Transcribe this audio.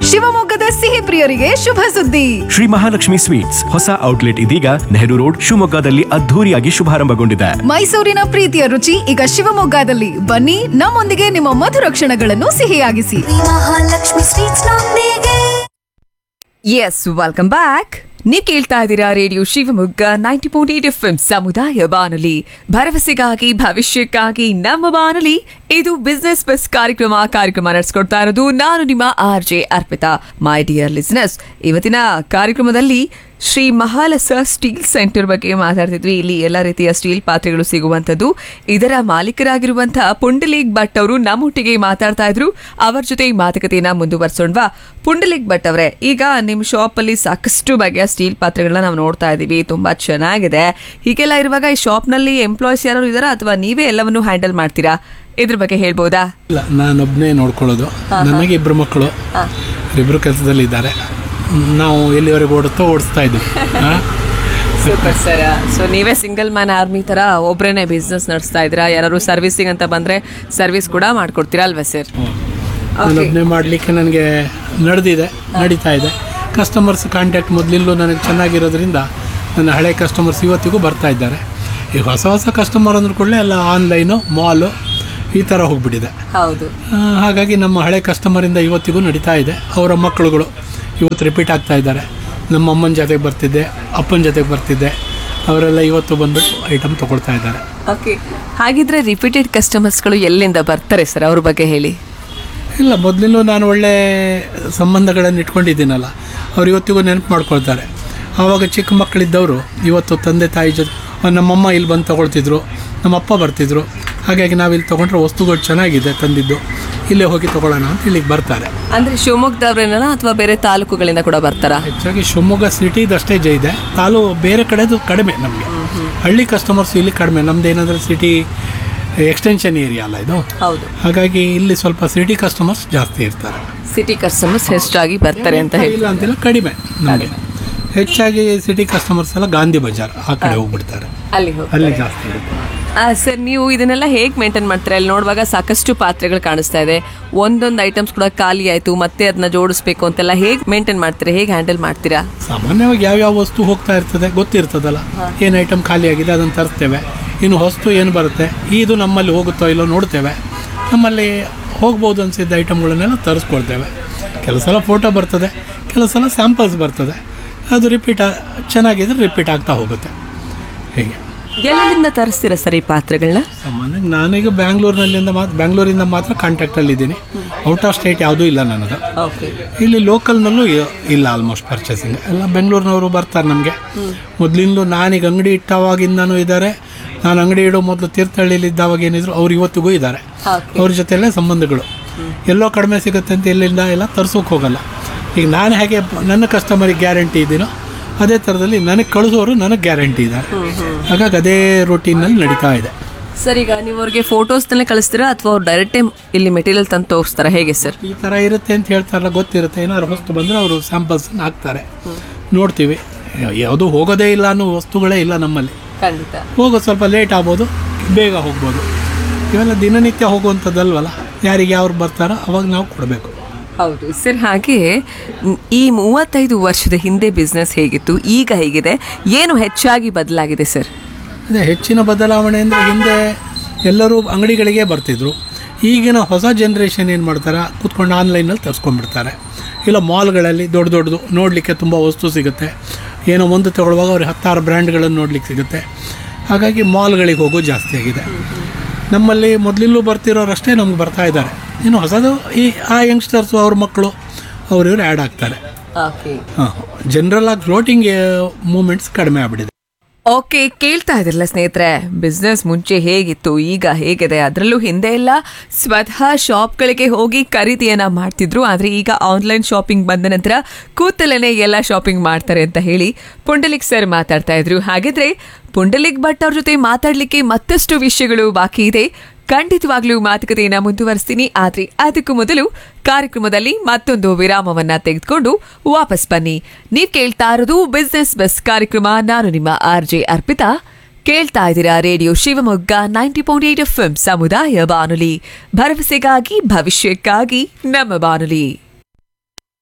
ಶಿವಮೊಗ್ಗದ ಸಿಹಿ ಪ್ರಿಯರಿಗೆ ಶುಭ ಸುದ್ದಿ ಶ್ರೀ ಮಹಾಲಕ್ಷ್ಮಿ ಸ್ವೀಟ್ಸ್ ಹೊಸ ಔಟ್ಲೆಟ್ ಇದೀಗ ನೆಹರು ರೋಡ್ ಶಿವಮೊಗ್ಗದಲ್ಲಿ ಅದ್ಧೂರಿಯಾಗಿ ಶುಭಾರಂಭಗೊಂಡಿದೆ ಮೈಸೂರಿನ ಪ್ರೀತಿಯ ರುಚಿ ಈಗ ಶಿವಮೊಗ್ಗದಲ್ಲಿ ಬನ್ನಿ ನಮ್ಮೊಂದಿಗೆ ನಿಮ್ಮ ಮಧುರ ಕ್ಷಣಗಳನ್ನು ಸಿಹಿಯಾಗಿಸಿ ಮಹಾಲಕ್ಷ್ಮಿ ಸ್ವೀಟ್ಸ್ ನೊಂದಿಗೆ ಎಸ್ ವೆಲ್ಕಮ್ ಬ್ಯಾಕ್ ನೀವು ಕೇಳ್ತಾ ಇದ್ದೀರಾ radio Shivamogga ninety point eight F ಸಮುದಾಯ ಬಾನುಲಿ ಭರವಸೆಗಾಗಿ ಭವಿಷ್ಯಕ್ಕಾಗಿ ನಮ್ಮ ಬಾನುಲಿ ಇದು ಬಿಸ್ನೆಸ್ ಬಸ್ ಕಾರ್ಯಕ್ರಮ ಕಾರ್ಯಕ್ರಮ ನಡೆಸ್ಕೊಡ್ತಾ ಇರೋದು ನಾನು ನಿಮ್ಮ R J Arpita my dear listeners ಇವತ್ತಿನ ಕಾರ್ಯಕ್ರಮದಲ್ಲಿ ಶ್ರೀ ಮಹಾಲಸ ಸ್ಟೀಲ್ ಸೆಂಟರ್ ಬಗ್ಗೆ ಮಾತಾಡ್ತಿದ್ವಿ ಇಲ್ಲಿ ಎಲ್ಲ ರೀತಿಯ ಸ್ಟೀಲ್ ಪಾತ್ರೆಗಳು ಸಿಗುವಂಥದ್ದು ಇದರ ಮಾಲೀಕರಾಗಿರುವಂತಹ ಪುಂಡಲೀಗ್ ಭಟ್ ಅವರು ನಮ್ಮೊಟ್ಟಿಗೆ ಮಾತಾಡ್ತಾ ಇದ್ರು ಅವರ ಜೊತೆ ಈ ಮಾತುಕತೆಯನ್ನ ಮುಂದುವರ್ಸೋಣವಾ ಪುಂಡಲೀಗ್ ಭಟ್ ಅವರೇ ಈಗ ನಿಮ್ಮ ಶಾಪ್ ಅಲ್ಲಿ ಸಾಕಷ್ಟು ಬಗೆಯ ಸ್ಟೀಲ್ ಪಾತ್ರೆಗಳನ್ನ ನಾವು ನೋಡ್ತಾ ಇದೀವಿ ತುಂಬಾ ಚೆನ್ನಾಗಿದೆ ಹೀಗೆಲ್ಲ ಇರುವಾಗ ಈ ಶಾಪ್ ನಲ್ಲಿ ಎಂಪ್ಲಾಯ್ಸ್ ಯಾರು ಇದಾರಾ ಅಥವಾ ನೀವೇ ಎಲ್ಲವನ್ನು ಹ್ಯಾಂಡಲ್ ಮಾಡ್ತೀರಾ ಇದ್ರ ಬಗ್ಗೆ ಹೇಳ್ಬೋದಾ ಇಲ್ಲ ನಾನೊಬ್ಬನೇ ನೋಡ್ಕೊಳ್ಳೋದು ನನಗೆ ಇಬ್ಬರು ಮಕ್ಕಳು ಇಬ್ಬರು ಕೆಲಸದಲ್ಲಿ ಇದ್ದಾರೆ ನಾವು ಎಲ್ಲಿವರೆಗೆ ಓಡುತ್ತೋ ಓಡಿಸ್ತಾ ಇದ್ದೀವಿ ಆ? ಸೂಪರ್ ಸರ್ ಸೊ ನೀವೇ ಸಿಂಗಲ್ ಮ್ಯಾನ್ ಆರ್ಮಿ ತರ ಒಬ್ರೇನೆ ಬಿಸ್ನೆಸ್ ನಡೆಸ್ತಾ ಇದ್ದೀರಾ ಯಾರು ಸರ್ವಿಸಿಂಗ್ ಅಂತ ಬಂದ್ರೆ ಸರ್ವಿಸ್ ಕೂಡ ಮಾಡ್ಕೊಡ್ತೀರಾ ಅಲ್ವಾ ಸರ್ ನಾನೊಬ್ಬನೇ ಮಾಡಲಿಕ್ಕೆ ನನಗೆ ನಡೆದಿದೆ ನಡೀತಾ ಇದೆ ಕಸ್ಟಮರ್ಸ್ ಕಾಂಟ್ಯಾಕ್ಟ್ ಮೊದಲಿಂದಲೂ ನನಗೆ ಚೆನ್ನಾಗಿರೋದ್ರಿಂದ ನನ್ನ ಹಳೆ ಕಸ್ಟಮರ್ಸ್ ಇವತ್ತಿಗೂ ಬರ್ತಾ ಇದ್ದಾರೆ ಈಗ ಹೊಸ ಹೊಸ ಕಸ್ಟಮರ್ ಅಂದ್ರೂ ಕೂಡಲೇ ಎಲ್ಲ ಆನ್ಲೈನು ಮಾಲು ಈ ಥರ ಹೋಗ್ಬಿಟ್ಟಿದೆ ಹೌದು ಆ, ಹಾಗಾಗಿ ನಮ್ಮ ಹಳೆ ಕಸ್ಟಮರಿಂದ ಇವತ್ತಿಗೂ ನಡೀತಾ ಇದೆ ಅವರ ಮಕ್ಕಳುಗಳು ಇವತ್ತು ರಿಪೀಟ್ ಆಗ್ತಾ ಇದ್ದಾರೆ ನಮ್ಮ ಅಮ್ಮನ ಜೊತೆಗೆ ಬರ್ತಿದ್ದೆ ಅಪ್ಪನ ಜೊತೆಗೆ ಬರ್ತಿದ್ದೆ ಅವರೆಲ್ಲ ಇವತ್ತು ಬಂದ್ಬಿಟ್ಟು ಐಟಮ್ ತೊಗೊಳ್ತಾ ಇದ್ದಾರೆ ಓಕೆ ಹಾಗಿದ್ರೆ ರಿಪೀಟೆಡ್ ಕಸ್ಟಮರ್ಸ್ಗಳು ಎಲ್ಲಿಂದ ಬರ್ತಾರೆ ಸರ್ ಅವ್ರ ಬಗ್ಗೆ ಹೇಳಿ ಇಲ್ಲ ಮೊದಲಿಂದಲೂ ನಾನು ಒಳ್ಳೆ ಸಂಬಂಧಗಳನ್ನು ಇಟ್ಕೊಂಡಿದ್ದೀನಲ್ಲ ಅವ್ರು ಇವತ್ತಿಗೂ ನೆನಪು ಮಾಡ್ಕೊಳ್ತಾರೆ ಆವಾಗ ಚಿಕ್ಕ ಮಕ್ಕಳಿದ್ದವರು ಇವತ್ತು ತಂದೆ ತಾಯಿ ಜೊತೆ ಆ, ನಮ್ಮಮ್ಮ ಇಲ್ಲಿ ಬಂದು ತೊಗೊಳ್ತಿದ್ರು ನಮ್ಮಪ್ಪ ಬರ್ತಿದ್ರು ಹಾಗಾಗಿ ನಾವು ಇಲ್ಲಿ ತೊಗೊಂಡ್ರೆ ವಸ್ತುಗಳು ಚೆನ್ನಾಗಿದೆ ತಂದಿದ್ದು ಇಲ್ಲೇ ಹೋಗಿ ತೊಗೊಳ್ಳೋಣ ಅಂತ ಇಲ್ಲಿಗೆ ಬರ್ತಾರೆ ಅಂದ್ರೆ ಶಿವಮೊಗ್ಗದವ್ರೇನ ಅಥವಾ ಬೇರೆ ತಾಲೂಕುಗಳಿಂದ ಕೂಡ ಬರ್ತಾರಾ ಹೆಚ್ಚಾಗಿ ಶಿವಮೊಗ್ಗ ಸಿಟಿದಷ್ಟೇ ಜೈ ಇದೆ ತಾಲೂ ಬೇರೆ ಕಡೆದು ಕಡಿಮೆ ನಮಗೆ ಹಳ್ಳಿ ಕಸ್ಟಮರ್ಸ್ ಇಲ್ಲಿ ಕಡಿಮೆ ನಮ್ದು ಏನಂದರೆ ಸಿಟಿ ಎಕ್ಸ್ಟೆನ್ಷನ್ ಏರಿಯಾ ಅಲ್ಲ ಇದು ಹೌದು ಹಾಗಾಗಿ ಇಲ್ಲಿ ಸ್ವಲ್ಪ ಸಿಟಿ ಕಸ್ಟಮರ್ಸ್ ಜಾಸ್ತಿ ಇರ್ತಾರೆ ಸಿಟಿ ಕಸ್ಟಮರ್ಸ್ ಹೆಚ್ಚಾಗಿ ಬರ್ತಾರೆ ಅಂತ ಹೇಳಿ ಇಲ್ಲ ಅಂತಿಲ್ಲ ಕಡಿಮೆ ನಮಗೆ ಹೆಚ್ಚಾಗಿ ಸಿಟಿ ಕಸ್ಟಮರ್ಸ್ ಎಲ್ಲ ಗಾಂಧಿ ಬಜಾರ್ ಆ ಕಡೆ ಹೋಗ್ಬಿಡ್ತಾರೆ ಅಲ್ಲಿ ಹೋಗಿ ಅಲ್ಲಿ ಜಾಸ್ತಿ ಇರುತ್ತೆ ಸರ್ ನೀವು ಇದನ್ನೆಲ್ಲ ಹೇಗೆ ಮೇಂಟೈನ್ ಮಾಡ್ತೀರಾ ಅಲ್ಲಿ ನೋಡುವಾಗ ಸಾಕಷ್ಟು ಪಾತ್ರೆಗಳು ಕಾಣಿಸ್ತಾ ಇದೆ ಒಂದೊಂದು ಐಟಮ್ಸ್ ಕೂಡ ಖಾಲಿ ಆಯ್ತು ಮತ್ತೆ ಅದನ್ನ ಜೋಡಿಸ್ಬೇಕು ಅಂತೆಲ್ಲ ಹೇಗೆ ಮೇಂಟೈನ್ ಮಾಡ್ತೀರಾ ಹೇಗೆ ಹ್ಯಾಂಡಲ್ ಮಾಡ್ತೀರಾ ಸಾಮಾನ್ಯವಾಗಿ ಯಾವ್ಯಾವ ವಸ್ತು ಹೋಗ್ತಾ ಇರ್ತದೆ ಗೊತ್ತಿರ್ತದಲ್ಲ ಏನು ಐಟಮ್ ಖಾಲಿ ಆಗಿದೆ ಅದನ್ನು ತರಿಸ್ತೇವೆ ಇನ್ನು ಹೊಸ್ತು ಏನು ಬರುತ್ತೆ ಇದು ನಮ್ಮಲ್ಲಿ ಹೋಗುತ್ತೋ ಇಲ್ಲೋ ನೋಡ್ತೇವೆ ನಮ್ಮಲ್ಲಿ ಹೋಗ್ಬೋದು ಅನಿಸಿದ್ದ ಐಟಮ್ಗಳನ್ನೆಲ್ಲ ತರಿಸ್ಕೊಳ್ತೇವೆ ಕೆಲವು ಸಲ ಫೋಟೋ ಬರ್ತದೆ ಕೆಲವು ಸಲ ಸ್ಯಾಂಪಲ್ಸ್ ಬರ್ತದೆ ಅದು ರಿಪೀಟ್ ಚೆನ್ನಾಗಿದ್ರೆ ರಿಪೀಟ್ ಆಗ್ತಾ ಹೋಗುತ್ತೆ ಹೀಗೆ ಎಲ್ಲೆಲ್ಲಿಂದ ತರಿಸ್ತೀರಾ ಸರ್ ಈ ಪಾತ್ರೆಗಳನ್ನ ಸಾಮಾನ್ಯವಾಗಿ ನಾನೀಗ ಬ್ಯಾಂಗ್ಳೂರಿನಲ್ಲಿಂದ ಮಾತ್ರ ಬ್ಯಾಂಗ್ಳೂರಿಂದ ಮಾತ್ರ ಕಾಂಟ್ಯಾಕ್ಟಲ್ಲಿ ಇದ್ದೀನಿ ಔಟ್ ಆಫ್ ಸ್ಟೇಟ್ ಯಾವುದೂ ಇಲ್ಲ ನನಗೆ ಓಕೆ ಇಲ್ಲಿ ಲೋಕಲ್ನಲ್ಲೂ ಇ- ಇಲ್ಲ ಆಲ್ಮೋಸ್ಟ್ ಪರ್ಚೇಸಿಂಗ್ ಎಲ್ಲ ಬೆಂಗಳೂರಿನವರು ಬರ್ತಾರೆ ನಮಗೆ ಮೊದಲಿಂದ ನಾನೀಗ ಅಂಗಡಿ ಇಟ್ಟವಾಗಿಂದನೂ ಇದ್ದಾರೆ ನಾನು ಅಂಗಡಿ ಇಡೋ ಮೊದಲು ತೀರ್ಥಹಳ್ಳಿಲಿ ಇದ್ದಾವಾಗ ಏನಿದ್ರು ಅವ್ರು ಇವತ್ತಿಗೂ ಇದ್ದಾರೆ ಅವ್ರ ಜೊತೆಯಲ್ಲೇ ಸಂಬಂಧಗಳು ಎಲ್ಲೋ ಕಡಿಮೆ ಸಿಗುತ್ತೆ ಅಂತ ಎಲ್ಲಿಂದ ಎಲ್ಲ ತರ್ಸೋಕೆ ಹೋಗಲ್ಲ ಈಗ ನಾನು ಹೇಗೆ ಪ- ನನ್ನ ಕಸ್ಟಮರಿಗೆ ಗ್ಯಾರಂಟಿ ಇದ್ದೀನೋ ಅದೇ ಥರದಲ್ಲಿ ನನಗೆ ಕಳಿಸೋರು ನನಗೆ ಗ್ಯಾರಂಟಿ ಇದ್ದಾರೆ ಹಾಗಾಗಿ ಅದೇ ರೂಟೀನಲ್ಲಿ ನಡೀತಾ ಇದೆ ಸರ್ ಈಗ ನೀವು ಅವ್ರಿಗೆ ಫೋಟೋಸ್ನಲ್ಲೇ ಕಳಿಸ್ತೀರಾ ಅಥವಾ ಅವ್ರು ಡೈರೆಕ್ಟೇ ಇಲ್ಲಿ ಮೆಟೀರಿಯಲ್ ತಂದು ತೋರಿಸ್ತಾರಾ ಹೇಗೆ ಸರ್ ಈ ಥರ ಇರುತ್ತೆ ಅಂತ ಹೇಳ್ತಾರಲ್ಲ ಗೊತ್ತಿರುತ್ತೆ ಏನಾದ್ರು ಹೊಸ್ತು ಬಂದರೆ ಅವರು ಸ್ಯಾಂಪಲ್ಸನ್ನ ಹಾಕ್ತಾರೆ ನೋಡ್ತೀವಿ ಯಾವುದು ಹೋಗೋದೇ ಇಲ್ಲ ಅನ್ನೋ ವಸ್ತುಗಳೇ ಇಲ್ಲ ನಮ್ಮಲ್ಲಿ ಖಂಡಿತ ಹೋಗೋದು ಸ್ವಲ್ಪ ಲೇಟ್ ಆಗ್ಬೋದು ಬೇಗ ಹೋಗ್ಬೋದು ಇವೆಲ್ಲ ದಿನನಿತ್ಯ ಹೋಗುವಂಥದ್ದಲ್ವಲ್ಲ ಯಾರಿಗೆ ಯಾರು ಬರ್ತಾರೋ ಅವಾಗ ನಾವು ಕೊಡಬೇಕು ಹೌದು ಸರ್ ಹಾಗೆ ಮ್, ಈ ಮೂವತ್ತೈದು ವರ್ಷದ ಹಿಂದೆ ಬಿಸ್ನೆಸ್ ಹೇಗಿತ್ತು ಈಗ ಹೇಗಿದೆ ಏನು ಹೆಚ್ಚಾಗಿ ಬದಲಾಗಿದೆ ಸರ್ ಅದೇ ಹೆಚ್ಚಿನ ಬದಲಾವಣೆ ಅಂದರೆ ಹಿಂದೆ ಎಲ್ಲರೂ ಅಂಗಡಿಗಳಿಗೆ ಬರ್ತಿದ್ರು ಈಗಿನ ಹೊಸ ಜನ್ರೇಷನ್ ಏನು ಮಾಡ್ತಾರೆ ಕೂತ್ಕೊಂಡು ಆನ್ಲೈನಲ್ಲಿ ತರಿಸ್ಕೊಂಡ್ಬಿಡ್ತಾರೆ ಇಲ್ಲ ಮಾಲ್ಗಳಲ್ಲಿ ದೊಡ್ಡ ದೊಡ್ಡದು ನೋಡಲಿಕ್ಕೆ ತುಂಬ ವಸ್ತು ಸಿಗುತ್ತೆ ಏನೋ ಒಂದು ತಗೊಳ್ಳುವಾಗ ಅವ್ರಿಗೆ ಹತ್ತಾರು ಬ್ರ್ಯಾಂಡ್ಗಳನ್ನು ನೋಡ್ಲಿಕ್ಕೆ ಸಿಗುತ್ತೆ ಹಾಗಾಗಿ ಮಾಲ್ಗಳಿಗೆ ಹೋಗೋದು ಜಾಸ್ತಿ ಆಗಿದೆ ನಮ್ಮಲ್ಲಿ ಮೊದಲಿಲ್ಲೂ ಬರ್ತಿರೋರಷ್ಟೇ ನಮ್ಗೆ ಬರ್ತಾ ಇದ್ದಾರೆ ಇನ್ನು ಹೊಸದು ಈ ಆ ಯಂಗ್ಸ್ಟರ್ಸು ಅವ್ರ ಮಕ್ಕಳು ಅವ್ರು ಇವ್ರು ಆ್ಯಡ್ ಆಗ್ತಾರೆ ಹಾಂ ಜನರಲ್ ಆಗಿ ಫ್ಲೋಟಿಂಗ್ ಮೂಮೆಂಟ್ಸ್ ಕಡಿಮೆ ಆಗ್ಬಿಟ್ಟಿದೆ ಓಕೆ ಕೇಳ್ತಾ ಇದ್ರಲ್ಲ ಸ್ನೇಹಿತರೆ ಬಿಸ್ನೆಸ್ ಮುಂಚೆ ಹೇಗಿತ್ತು ಈಗ ಹೇಗಿದೆ ಅದರಲ್ಲೂ ಹಿಂದೆ ಎಲ್ಲ ಸ್ವತಃ ಶಾಪ್ಗಳಿಗೆ ಹೋಗಿ ಖರೀದಿಯನ್ನ ಮಾಡ್ತಿದ್ರು ಆದ್ರೆ ಈಗ ಆನ್ಲೈನ್ ಶಾಪಿಂಗ್ ಬಂದ ನಂತರ ಕೂತಲೇನೆ ಎಲ್ಲ ಶಾಪಿಂಗ್ ಮಾಡ್ತಾರೆ ಅಂತ ಹೇಳಿ ಪುಂಡಲಿಕ್ ಸರ್ ಮಾತಾಡ್ತಾ ಇದ್ರು ಹಾಗಿದ್ರೆ ಪುಂಡಲಿಕ್ ಭಟ್ ಅವ್ರ ಜೊತೆ ಮಾತಾಡ್ಲಿಕ್ಕೆ ಮತ್ತಷ್ಟು ವಿಷಯಗಳು ಬಾಕಿ ಇದೆ ಖಂಡಿತವಾಗ್ಲೂ ಮಾತುಕತೆಯನ್ನ ಮುಂದುವರಿಸ್ತೀನಿ ಆದ್ರೆ ಅದಕ್ಕೂ ಮೊದಲು ಕಾರ್ಯಕ್ರಮದಲ್ಲಿ ಮತ್ತೊಂದು ವಿರಾಮವನ್ನ ತೆಗೆದುಕೊಂಡು ವಾಪಸ್ ಬನ್ನಿ ನೀವ್ ಕೇಳ್ತಾ ಇರೋದು ಬಿಸ್ನೆಸ್ ಬಸ್ ಕಾರ್ಯಕ್ರಮ ನಾನು ನಿಮ್ಮ ಆರ್ ಜೆ ಅರ್ಪಿತಾ ಕೇಳ್ತಾ ಇದ್ದೀರಾ radio Shivamogga ninety point eight F ಸಮುದಾಯ ಬಾನುಲಿ ಭರವಸೆಗಾಗಿ ಭವಿಷ್ಯಕ್ಕಾಗಿ ನಮ್ಮ ಬಾನುಲಿ